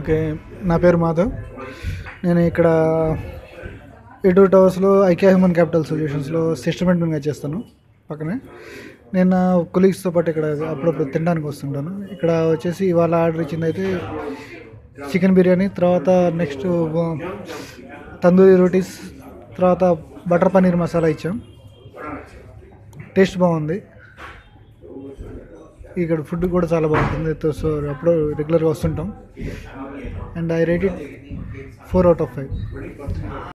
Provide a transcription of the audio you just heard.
okay నా పేరు మాధవ్ నేను ఇక్కడ ఎటూ టవర్స్లో ఐక్య హ్యూమన్ క్యాపిటల్ సొల్యూషన్స్లో సిస్టమ్ అడ్మిన్గా చేస్తాను పక్కనే నేను నా కొలీగ్స్తో పాటు ఇక్కడ అప్పుడప్పుడు తినడానికి వస్తుంటాను ఇక్కడ వచ్చేసి ఇవాళ ఆర్డర్ ఇచ్చింది అయితే చికెన్ బిర్యానీ తర్వాత నెక్స్ట్ తందూరి రోటీస్ తర్వాత బటర్ పన్నీర్ మసాలా ఇచ్చాం టేస్ట్ బాగుంది ఇక్కడ ఫుడ్ కూడా చాలా బాగుంటుంది తో- సో అప్పుడు రెగ్యులర్గా వస్తుంటాం and I rate it four out of five